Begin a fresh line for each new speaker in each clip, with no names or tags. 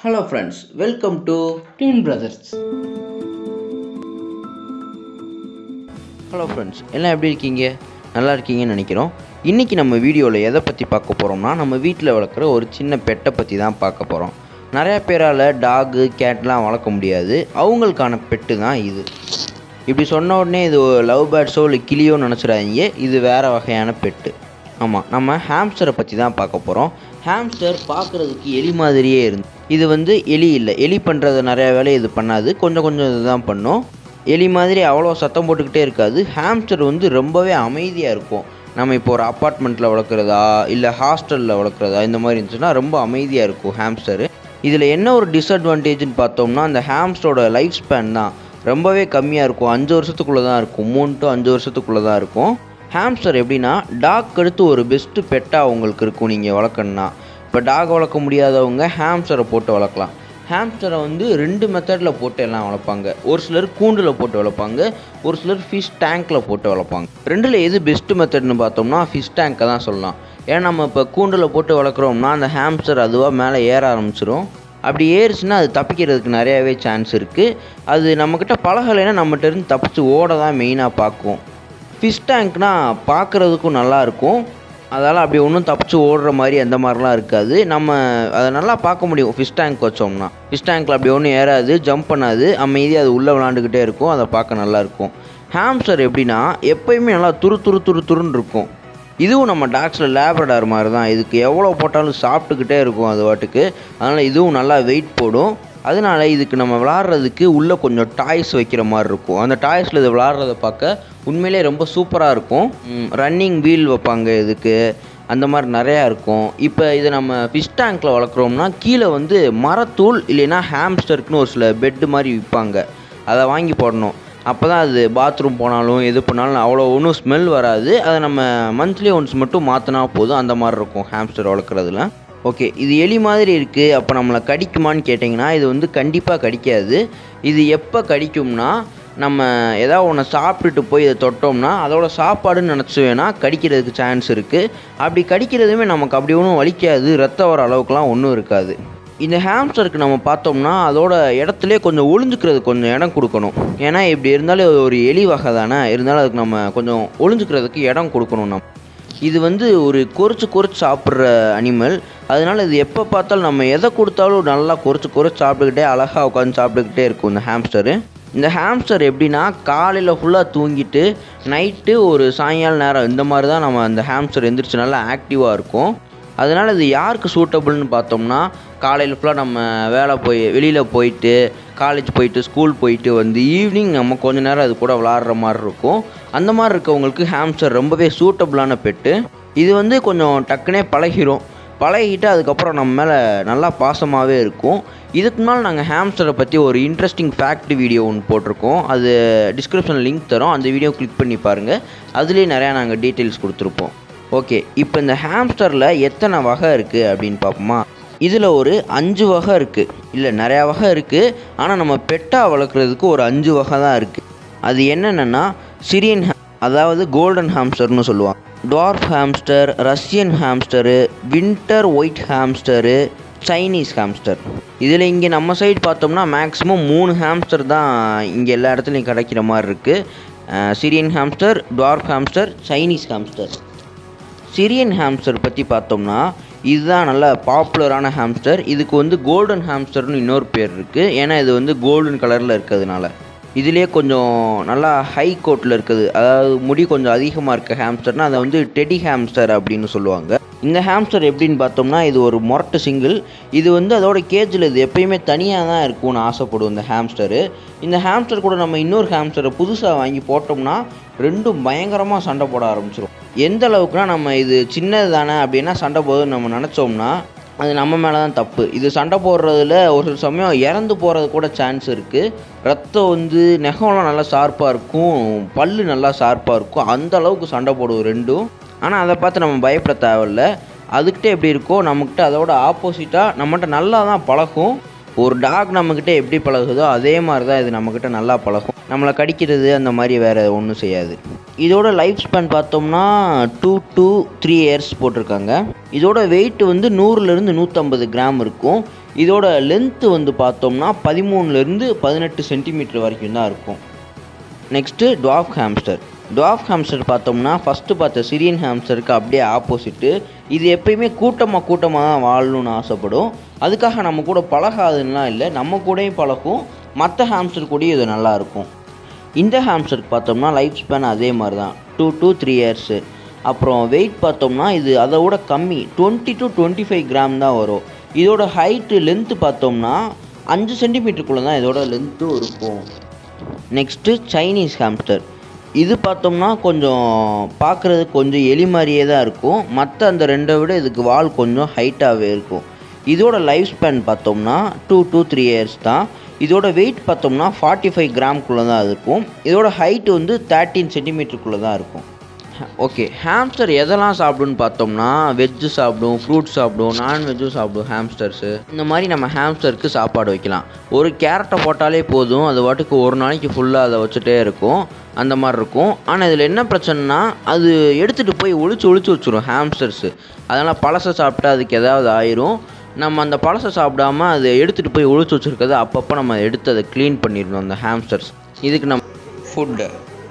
hello friends welcome to
twin brothers
hello friends எல்லாம் எப்படி இருக்கீங்க நல்லா இருக்கீங்கன்னு நினைக்கிறோம் இன்றைக்கி நம்ம வீடியோவில் எதை பற்றி பார்க்க போகிறோம்னா நம்ம வீட்டில் வளர்க்குற ஒரு சின்ன பெட்டை பற்றி தான் பார்க்க போகிறோம் நிறையா பேரால் டாகு கேட்லாம் வளர்க்க முடியாது அவங்களுக்கான பெட்டு தான் இது இப்படி சொன்ன உடனே இது லவ் பேர்ட்ஸோ இல்லை கிளியோ நினச்சிடாதீங்க இது வேறு வகையான பெட்டு ஆமாம் நம்ம ஹாம்ஸ்டரை பற்றி தான் பார்க்க போகிறோம் ஹாம்ஸ்டர் பார்க்குறதுக்கு எலி மாதிரியே இருந்து இது வந்து எலி இல்லை எலி பண்ணுறது நிறையா வேலையை இது பண்ணாது கொஞ்சம் கொஞ்சம் இதுதான் பண்ணும் எலி மாதிரி அவ்வளோ சத்தம் போட்டுக்கிட்டே இருக்காது ஹாம்ஸ்டர் வந்து ரொம்பவே அமைதியாக இருக்கும் நம்ம இப்போ ஒரு அப்பார்ட்மெண்ட்டில் வளர்க்குறதா இல்லை ஹாஸ்டலில் வளர்க்குறதா இந்த மாதிரி இருந்துச்சுன்னா ரொம்ப அமைதியாக இருக்கும் ஹாம்ஸ்டரு இதில் என்ன ஒரு டிஸ்அட்வான்டேஜ்னு பார்த்தோம்னா அந்த ஹாம்ஸ்டரோட லைஃப் ஸ்பேன் தான் ரொம்பவே கம்மியாக இருக்கும் அஞ்சு வருஷத்துக்குள்ளே தான் இருக்கும் மூணு டு அஞ்சு வருஷத்துக்குள்ளே தான் இருக்கும் ஹாம்ஸ்டர் எப்படின்னா டாக் அடுத்து ஒரு பெஸ்ட்டு பெட்டாக உங்களுக்கு இருக்கும் நீங்கள் வளர்க்கணுன்னா இப்போ டாக் வளர்க்க முடியாதவங்க ஹாம்ஸ்டரை போட்டு வளர்க்கலாம் ஹாம்ஸ்டரை வந்து ரெண்டு மெத்தடில் போட்டு எல்லாம் வளர்ப்பாங்க ஒரு சிலர் கூண்டில் போட்டு வளர்ப்பாங்க ஒரு சிலர் ஃபிஷ் டேங்க்கில் போட்டு வளர்ப்பாங்க ரெண்டில் எது பெஸ்ட்டு மெத்தட்னு பார்த்தோம்னா ஃபிஷ் டேங்க்கை தான் சொல்லலாம் ஏன்னா நம்ம இப்போ கூண்டில் போட்டு வளர்க்குறோம்னா அந்த ஹாம்ஸ்டர் அதுவாக மேலே ஏற ஆரம்பிச்சிரும் அப்படி ஏறுச்சுன்னா அது தப்பிக்கிறதுக்கு நிறையாவே சான்ஸ் இருக்குது அது நம்மக்கிட்ட பழகலைன்னா நம்மகிட்ட இருந்து தப்பிச்சு ஓட தான் மெயினாக பார்க்கும் ஃபிஷ் டேங்க்னா பார்க்குறதுக்கும் நல்லாயிருக்கும் அதால் அப்படி ஒன்றும் தப்பிச்சு ஓடுற மாதிரி அந்த மாதிரிலாம் இருக்காது நம்ம அதை நல்லா பார்க்க முடியும் ஃபிஷ் டேங்க் வச்சோம்னா ஃபிஷ் டேங்க்கில் அப்படி ஒன்றும் ஏறாது ஜம்ப் பண்ணாது அமைதியாக அது உள்ளே விளாண்டுக்கிட்டே இருக்கும் அதை பார்க்க நல்லாயிருக்கும் ஹாம்ஸ்டர் எப்படின்னா எப்பயுமே நல்லா துரு துரு துரு துருன்னு இருக்கும் இதுவும் நம்ம டாக்ஸில் லேப்ரடார் மாதிரி தான் இதுக்கு எவ்வளோ போட்டாலும் சாப்பிட்டுக்கிட்டே இருக்கும் அது வாட்டுக்கு அதனால் இதுவும் நல்லா வெயிட் போடும் அதனால இதுக்கு நம்ம விளாட்றதுக்கு உள்ளே கொஞ்சம் டாய்ஸ் வைக்கிற மாதிரி இருக்கும் அந்த டாய்ஸில் இது விளாட்றத பார்க்க உண்மையிலே ரொம்ப சூப்பராக இருக்கும் ரன்னிங் வீல் வைப்பாங்க இதுக்கு அந்த மாதிரி நிறையா இருக்கும் இப்போ இதை நம்ம ஃபிஷ் டேங்க்கில் வளர்க்குறோம்னா கீழே வந்து மரத்தூள் இல்லைன்னா ஹாம்ஸ்டருக்குன்னு ஒரு சில பெட்டு மாதிரி விற்பாங்க அதை வாங்கி போடணும் அப்போ தான் அது பாத்ரூம் போனாலும் எது பண்ணாலும் அவ்வளோ ஒன்றும் ஸ்மெல் வராது அதை நம்ம மந்த்லி ஒன்ஸ் மட்டும் மாற்றினா போதும் அந்த மாதிரி இருக்கும் ஹாம்ஸ்டர் வளர்க்குறதுல ஓகே இது எலி மாதிரி இருக்குது அப்போ நம்மளை கடிக்குமான்னு கேட்டிங்கன்னா இது வந்து கண்டிப்பாக கடிக்காது இது எப்போ கடிக்கும்னா நம்ம ஏதாவது ஒன்று சாப்பிட்டுட்டு போய் இதை தொட்டோம்னா அதோட சாப்பாடுன்னு நினச்சி வேணால் கடிக்கிறதுக்கு சான்ஸ் இருக்குது அப்படி கடிக்கிறதுமே நமக்கு அப்படி ஒன்றும் வலிக்காது ரத்தம் வர அளவுக்குலாம் ஒன்றும் இருக்காது இந்த ஹாம்ஸ்டருக்கு நம்ம பார்த்தோம்னா அதோட இடத்துலே கொஞ்சம் ஒளிஞ்சுக்கிறது கொஞ்சம் இடம் கொடுக்கணும் ஏன்னா இப்படி இருந்தாலும் அது ஒரு எலி வகை தானே இருந்தாலும் அதுக்கு நம்ம கொஞ்சம் ஒளிஞ்சுக்கிறதுக்கு இடம் கொடுக்கணும் நம்ம இது வந்து ஒரு கொறிச்சு கொறிச்சு சாப்பிட்ற அனிமல் அதனால் இது எப்போ பார்த்தாலும் நம்ம எதை கொடுத்தாலும் நல்லா கொறிச்சு கொறிச்சு சாப்பிட்டுக்கிட்டே அழகாக உட்காந்து சாப்பிட்டுக்கிட்டே இருக்கும் இந்த ஹாம்ஸ்டரு இந்த ஹாம்ஸ்டர் எப்படின்னா காலையில் ஃபுல்லாக தூங்கிட்டு நைட்டு ஒரு சாயங்கால நேரம் இந்த மாதிரி தான் நம்ம அந்த ஹாம்ஸ்டர் எந்திரிச்சு நல்லா ஆக்டிவாக இருக்கும் அதனால் இது யாருக்கு சூட்டபுள்னு பார்த்தோம்னா காலையில் ஃபுல்லாக நம்ம வேலை போய் வெளியில் போயிட்டு காலேஜ் போயிட்டு ஸ்கூல் போயிட்டு வந்து ஈவினிங் நம்ம கொஞ்ச நேரம் அது கூட விளாட்ற மாதிரி இருக்கும் அந்த மாதிரி இருக்கவங்களுக்கு ஹாம்ஸ்டர் ரொம்பவே சூட்டபுளான பெட்டு இது வந்து கொஞ்சம் டக்குனே பழகிரும் பழகிட்டு அதுக்கப்புறம் நம்ம மேலே நல்லா பாசமாகவே இருக்கும் இதுக்கு முன்னால் நாங்கள் ஹாம்ஸ்டரை பற்றி ஒரு இன்ட்ரெஸ்டிங் ஃபேக்ட் வீடியோ ஒன்று போட்டிருக்கோம் அது டிஸ்கிரிப்ஷனில் லிங்க் தரோம் அந்த வீடியோ கிளிக் பண்ணி பாருங்கள் அதுலேயே நிறையா நாங்கள் டீட்டெயில்ஸ் கொடுத்துருப்போம் ஓகே இப்போ இந்த ஹாம்ஸ்டரில் எத்தனை வகை இருக்குது அப்படின்னு பார்ப்போமா இதில் ஒரு அஞ்சு வகை இருக்குது இல்லை நிறையா வகை இருக்குது ஆனால் நம்ம பெட்டாக வளர்க்குறதுக்கு ஒரு அஞ்சு வகை தான் இருக்குது அது என்னென்னா சிரியன் அதாவது கோல்டன் ஹாம்ஸ்டர்னு சொல்லுவாங்க dwarf hamster Russian hamster winter white hamster Chinese hamster இதில் இங்கே நம்ம சைடு பார்த்தோம்னா மேக்ஸிமம் மூணு ஹாம்ஸ்டர் தான் இங்கே எல்லா இடத்துலையும் கிடைக்கிற மாதிரி இருக்குது Syrian hamster dwarf hamster Chinese hamster Syrian hamster பற்றி பார்த்தோம்னா இதுதான் நல்ல பாப்புலரான ஹாம்ஸ்டர் இதுக்கு வந்து கோல்டன் ஹாம்ஸ்டர்னு இன்னொரு பேர் இருக்குது ஏன்னா இது வந்து கோல்டன் கலரில் இருக்கிறதுனால இதுலேயே கொஞ்சம் நல்லா ஹை கோட்டில் இருக்குது அதாவது முடி கொஞ்சம் அதிகமாக இருக்க ஹாம்ஸ்டர்னால் அதை வந்து டெடி ஹாம்ஸ்டர் அப்படின்னு சொல்லுவாங்க இந்த ஹாம்ஸ்டர் எப்படின்னு பார்த்தோம்னா இது ஒரு மொரட்டு சிங்கிள் இது வந்து அதோட கேஜில் இது எப்பயுமே தனியாக தான் இருக்கும்னு ஆசைப்படும் இந்த ஹாம்ஸ்டரு இந்த ஹாம்ஸ்டர் கூட நம்ம இன்னொரு ஹாம்ஸ்டரை புதுசாக வாங்கி போட்டோம்னா ரெண்டும் பயங்கரமாக சண்டை போட ஆரம்பிச்சிடும் எந்த அளவுக்குனா நம்ம இது சின்னது தானே அப்படின்னா சண்டை போதுன்னு நம்ம நினச்சோம்னா அது நம்ம மேலே தான் தப்பு இது சண்டை போடுறதுல ஒரு சில சமயம் இறந்து போகிறது கூட சான்ஸ் இருக்குது ரத்தம் வந்து நெகம்லாம் நல்லா ஷார்ப்பாக இருக்கும் பல்லு நல்லா ஷார்ப்பாக இருக்கும் அந்த அளவுக்கு சண்டை போடுவோம் ரெண்டும் ஆனால் அதை பார்த்து நம்ம பயப்பட தேவையில்ல அதுக்கிட்ட எப்படி இருக்கோ நம்மக்கிட்ட அதோட ஆப்போசிட்டாக நம்மகிட்ட நல்லா தான் பழகும் ஒரு டாக் நம்மக்கிட்ட எப்படி பழகுதோ அதே மாதிரி தான் இது நம்மக்கிட்ட நல்லா பழகும் நம்மளை கடிக்கிறது அந்த மாதிரி வேறு ஒன்றும் செய்யாது இதோட லைஃப் ஸ்பேன் பார்த்தோம்னா டூ டூ த்ரீ இயர்ஸ் போட்டிருக்காங்க இதோட வெயிட் வந்து நூறுலேருந்து நூற்றம்பது கிராம் இருக்கும் இதோட லென்த்து வந்து பார்த்தோம்னா பதிமூணுலேருந்து பதினெட்டு சென்டிமீட்டர் வரைக்கும் தான் இருக்கும் next dwarf hamster dwarf hamster பார்த்தோம்னா ஃபஸ்ட்டு பார்த்த சிரியன் ஹாம்ஸ்டருக்கு அப்படியே ஆப்போசிட்டு இது எப்பயுமே கூட்டமாக கூட்டமாக தான் வாழணும்னு ஆசைப்படும் அதுக்காக நம்ம கூட பழகாதுன்னெலாம் இல்லை நம்ம கூடயும் பழகும் மற்ற ஹாம்ஸ்டர் கூடயும் இது நல்லாயிருக்கும் இந்த ஹாம்ஸ்டருக்கு பார்த்தோம்னா லைஃப் ஸ்பேன் அதே மாதிரி தான் டூ டூ த்ரீ இயர்ஸு அப்புறம் வெயிட் பார்த்தோம்னா இது அதை விட கம்மி twenty to twenty five gram தான் வரும் இதோட ஹைட்டு லென்த்து பார்த்தோம்னா அஞ்சு சென்டிமீட்டருக்குள்ளே தான் இதோட லென்த்தும் இருக்கும் நெக்ஸ்ட்டு சைனீஸ் ஹாம்ஸ்டர் இது பார்த்தோம்னா கொஞ்சம் பார்க்குறது கொஞ்சம் எலி மாதிரியே தான் இருக்கும் மற்ற அந்த ரெண்டை விட இதுக்கு வால் கொஞ்சம் ஹைட்டாகவே இருக்கும் இதோட லைஃப் ஸ்பேன் பார்த்தோம்னா டூ டூ த்ரீ இயர்ஸ் தான் இதோட வெயிட் பார்த்தோம்னா ஃபார்ட்டி ஃபைவ் கிராம்குள்ளே தான் இருக்கும் இதோட ஹைட்டு வந்து தேர்ட்டீன் சென்டிமீட்டருக்குள்ளே தான் இருக்கும் ஓகே ஹாம்ஸ்டர் எதெல்லாம் சாப்பிடுன்னு பார்த்தோம்னா வெஜ்ஜு சாப்பிடும் ஃப்ரூட் சாப்பிடும் நான்வெஜ்ஜும் சாப்பிடும் ஹாம்ஸ்டர்ஸு இந்த மாதிரி நம்ம ஹாம்ஸ்டருக்கு சாப்பாடு வைக்கலாம் ஒரு கேரட்டை போட்டாலே போதும் அது வாட்டுக்கு ஒரு நாளைக்கு ஃபுல்லாக அதை வச்சுட்டே இருக்கும் அந்த மாதிரி இருக்கும் ஆனால் இதில் என்ன பிரச்சனைனா அது எடுத்துகிட்டு போய் ஒளிச்சு ஒளிச்சு வச்சுரும் ஹாம்ஸ்டர்ஸு அதனால் பழசை சாப்பிட்டா அதுக்கு ஏதாவது ஆயிரும் நம்ம அந்த பழசை சாப்பிடாம அதை எடுத்துகிட்டு போய் ஒளிச்சு வச்சுருக்கதை அப்பப்போ நம்ம எடுத்து அதை க்ளீன் பண்ணிடணும் அந்த ஹாம்ஸ்டர்ஸ் இதுக்கு நம்ம ஃபுட்டு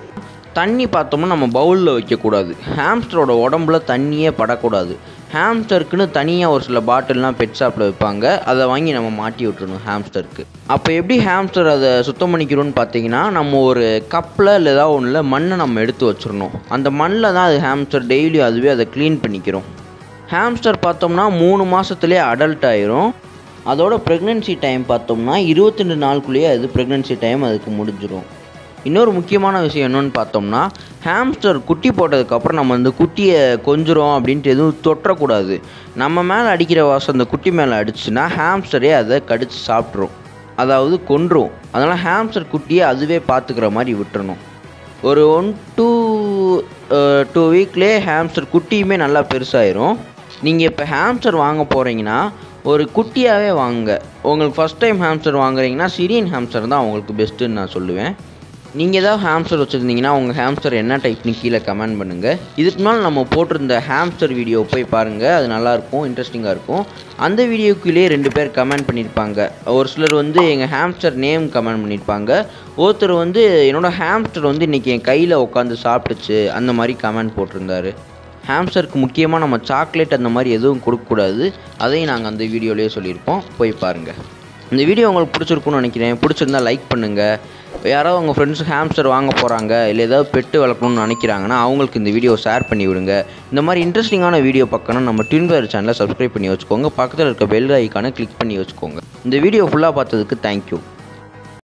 தண்ணி பார்த்தோம்னா நம்ம பவுலில் வைக்கக்கூடாது ஹாம்ஸ்டரோட உடம்புல தண்ணியே படக்கூடாது ஹாம்ஸ்டருக்குன்னு தனியாக ஒரு சில பாட்டில்லாம் பெட் ஷாப்பில் வைப்பாங்க அதை வாங்கி நம்ம மாட்டி விட்டுறணும் ஹாம்ஸ்டருக்கு அப்போ எப்படி ஹாம்ஸ்டர் அதை சுத்தம் பண்ணிக்கிறோன்னு பார்த்தீங்கன்னா நம்ம ஒரு கப்பில் இல்லை ஏதாவது ஒன்றில் மண்ணை நம்ம எடுத்து வச்சிடணும் அந்த மண்ணில் தான் அது ஹாம்ஸ்டர் டெய்லி அதுவே அதை க்ளீன் பண்ணிக்கிறோம் ஹாம்ஸ்டர் பார்த்தோம்னா மூணு மாதத்துலேயே அடல்ட் ஆயிரும் அதோட ப்ரெக்னென்சி டைம் பார்த்தோம்னா இருபத்தி ரெண்டு நாளுக்குள்ளேயே அது ப்ரெக்னென்சி டைம் அதுக்கு முடிஞ்சிடும் இன்னொரு முக்கியமான விஷயம் என்னென்னு பார்த்தோம்னா ஹாம்ஸ்டர் குட்டி போட்டதுக்கப்புறம் நம்ம அந்த குட்டியை கொஞ்சுறோம் அப்படின்ட்டு எதுவும் தொட்டக்கூடாது நம்ம மேலே அடிக்கிற வாசம் அந்த குட்டி மேலே அடிச்சுன்னா ஹாம்ஸ்டரே அதை கடித்து சாப்பிட்ரும் அதாவது கொன்றும் அதனால் ஹாம்ஸ்டர் குட்டியை அதுவே பார்த்துக்கிற மாதிரி விட்டுறணும் ஒரு ஒன் டூ டூ வீக்லேயே ஹாம்ஸ்டர் குட்டியுமே நல்லா பெருசாயிரும் நீங்கள் இப்போ ஹாம்ஸ்டர் வாங்க போகிறீங்கன்னா ஒரு குட்டியாகவே வாங்க உங்களுக்கு ஃபஸ்ட் டைம் ஹாம்ஸ்டர் வாங்குறீங்கன்னா சிரியன் ஹாம்ஸ்டர் தான் உங்களுக்கு பெஸ்ட்டுன்னு நான் சொல்லுவேன் நீங்கள் ஏதாவது ஹாம்ஸ்டர் வச்சுருந்தீங்கன்னா உங்கள் ஹாம்ஸ்டர் என்ன டைப்னு கீழே கமெண்ட் பண்ணுங்கள் இதுக்கு மேலே நம்ம போட்டிருந்த ஹாம்ஸ்டர் வீடியோ போய் பாருங்கள் அது நல்லாயிருக்கும் இன்ட்ரெஸ்டிங்காக இருக்கும் அந்த வீடியோக்குள்ளேயே ரெண்டு பேர் கமெண்ட் பண்ணியிருப்பாங்க ஒரு சிலர் வந்து எங்கள் ஹாம்ஸ்டர் நேம் கமெண்ட் பண்ணியிருப்பாங்க ஒருத்தர் வந்து என்னோடய ஹாம்ஸ்டர் வந்து இன்றைக்கி என் கையில் உட்காந்து சாப்பிட்டுச்சு அந்த மாதிரி கமெண்ட் போட்டிருந்தாரு ஹாம்ஸ்டருக்கு முக்கியமாக நம்ம சாக்லேட் அந்த மாதிரி எதுவும் கொடுக்கக்கூடாது அதையும் நாங்கள் அந்த வீடியோலேயே சொல்லியிருப்போம் போய் பாருங்கள் இந்த வீடியோ உங்களுக்கு பிடிச்சிருக்குன்னு நினைக்கிறேன் பிடிச்சிருந்தா லைக் பண்ணுங்கள் யாராவது உங்கள் ஃப்ரெண்ட்ஸ் ஹாம்ஸ்டர் வாங்க போகிறாங்க இல்லை ஏதாவது பெட்டு வளர்க்கணும்னு நினைக்கிறாங்கன்னா அவங்களுக்கு இந்த வீடியோ ஷேர் பண்ணி விடுங்க இந்த மாதிரி இன்ட்ரெஸ்டிங்கான வீடியோ பார்க்கணும் நம்ம ட்வின்பர் சேனலை சப்ஸ்கிரைப் பண்ணி வச்சுக்கோங்க பக்கத்தில் இருக்க பெல் ஐக்கானை கிளிக் பண்ணி வச்சுக்கோங்க இந்த வீடியோ ஃபுல்லாக பார்த்ததுக்கு தேங்க்யூ